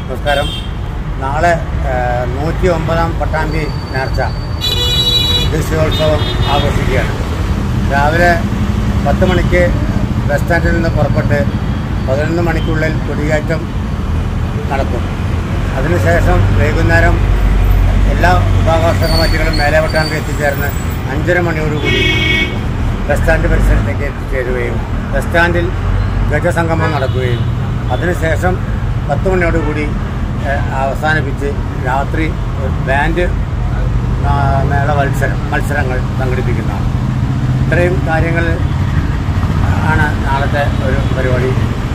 നമസ്കാരം നാളെ നൂറ്റി ഒമ്പതാം പട്ടാമ്പി നേർച്ച ദേശീയോത്സവം ആഘോഷിക്കുകയാണ് രാവിലെ പത്ത് മണിക്ക് ബസ് സ്റ്റാൻഡിൽ നിന്ന് പുറപ്പെട്ട് പതിനൊന്ന് മണിക്കുള്ളിൽ കൊടിയേറ്റം നടക്കും അതിനുശേഷം വൈകുന്നേരം എല്ലാ വിഭാഗാംശ കമ്മിറ്റികളും മേലെ പട്ടാമ്പി എത്തിച്ചേർന്ന് അഞ്ചര മണിയോടുകൂടി ബസ് സ്റ്റാൻഡ് പരിസരത്തേക്ക് എത്തിച്ചേരുകയും ബസ് സ്റ്റാൻഡിൽ ഗജസംഗമം നടക്കുകയും അതിനുശേഷം പത്ത് മണിയോടുകൂടി ഏഹ്, അവസാനിപ്പിച്ച് രാത്രി ഒരു ബാൻഡ് ആ, മേള മത്സരം മത്സരങ്ങൾ സംഘടിപ്പിക്കുന്നതാണ് ഇത്രയും കാര്യങ്ങൾ ആണ് നാളത്തെ ഒരു പരിപാടി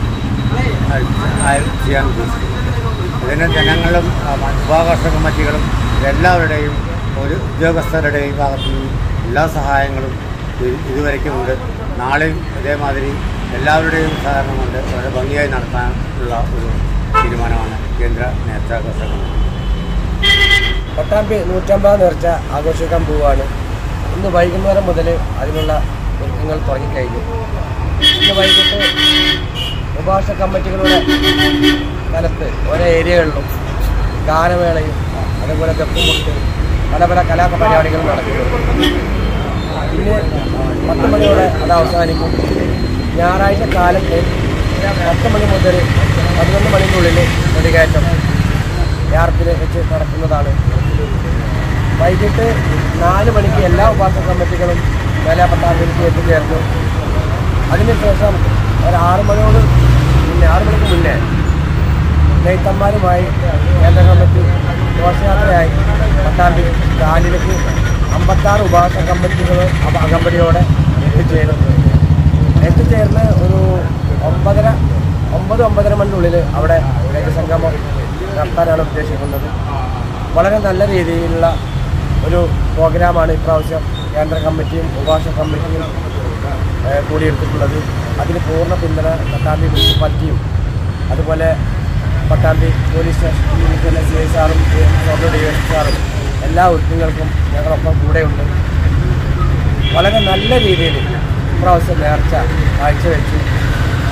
ആയി ചെയ്യാൻ ഉദ്ദേശിക്കുന്നത് ഇതിന് ജനങ്ങളും ആ, വിഭാഗാംശ കമ്മിറ്റികളും എല്ലാവരുടെയും ഒരു ഉദ്യോഗസ്ഥരുടെയും ഭാഗത്തു നിന്നും എല്ലാ സഹായങ്ങളും ഇ- ഇതുവരയ്ക്കുമുണ്ട് നാളെയും ഇതേമാതിരി എല്ലാവരുടെയും സഹകരണം കൊണ്ട് വളരെ ഭംഗിയായി നടത്താനുള്ള ഒരു തീരുമാനമാണ് കേന്ദ്ര നേതാക്കൾ പട്ടാമ്പി നൂറ്റമ്പത് നേർച്ച ആഘോഷിക്കാൻ പോവുകയാണ് ഇന്ന് വൈകുന്നേരം മുതൽ അതിനുള്ള ഒരുക്കങ്ങൾ തുടങ്ങിക്കഴിഞ്ഞു ഇന്ന് വൈകിട്ട് ഉപഭാഷ കമ്മിറ്റികളുടെ സ്ഥലത്ത് ഓരോ ഏരിയകളിലും ഗാനമേളയും അതുപോലെ തെപ്പുമുട്ട് പല പല കലാപരിപാടികളും നടക്കുന്നുണ്ട് ഇന്ന് പത്ത് മണിയോടെ അത് അവസാനിക്കും ഞായറാഴ്ച കാലത്ത് പത്ത് മണി മുതൽ പതിനൊന്ന് മണിക്കുള്ളിൽ കൊടികയറ്റം യാർപ്പിൽ വെച്ച് നടക്കുന്നതാണ് വൈകിട്ട് നാല് മണിക്ക് എല്ലാ ഉപാസന കമ്മിറ്റികളും വേലാപ്പട്ടാമ്പിലേക്ക് എത്തിച്ചേർന്നു അതിനുശേഷം ഒരു ആറ് മണിയോട് മുന്നേ ആറ് മണിക്ക് മുന്നേ നെയ്ത്തന്മാരുമായി കേന്ദ്ര കമ്മിറ്റി ഘോഷയാത്രയായി പട്ടാമ്പി കാലിലേക്ക് അമ്പത്താറ് ഉപാസന കമ്മിറ്റികൾ അപ- അകമ്പടിയോടെ എത്തിച്ചേരുന്നു എത്തിച്ചേർന്ന് ഒരു ഒമ്പതര ഒമ്പത് ഒമ്പതര മണിനുള്ളിൽ അവിടെ രജസംഗമം നടത്താനാണ് ഉദ്ദേശിക്കുന്നത് വളരെ നല്ല രീതിയിലുള്ള ഒരു പ്രോഗ്രാമാണ് ഇപ്രാവശ്യം കേന്ദ്ര കമ്മിറ്റിയും ഉപഭാഷ കമ്മിറ്റിയും ഏഹ്, കൂടിയെടുത്തിട്ടുള്ളത് അതിന് പൂർണ്ണ പിന്തുണ പട്ടാമ്പി മുനിസിപ്പാലിറ്റിയും അതുപോലെ പട്ടാമ്പി പോലീസ് സ്റ്റേഷൻ പിന്നെ സി ഐ സാറും സ്വർണ്ണ ഡി എസ് സാറും എല്ലാ ഒരുക്കങ്ങൾക്കും ഞങ്ങളൊപ്പം കൂടെയുണ്ട് വളരെ നല്ല രീതിയിൽ ഇപ്രാവശ്യം നേർച്ച കാഴ്ചവെച്ചു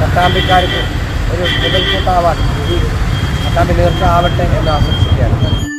പട്ടാമ്പിക്കാർക്ക് ഒരു മുതൽക്കൂട്ടാവാൻ ഈ പട്ടാമ്പി നേർച്ച ആവട്ടെ എന്ന് ആശംസിക്കുകയാണ്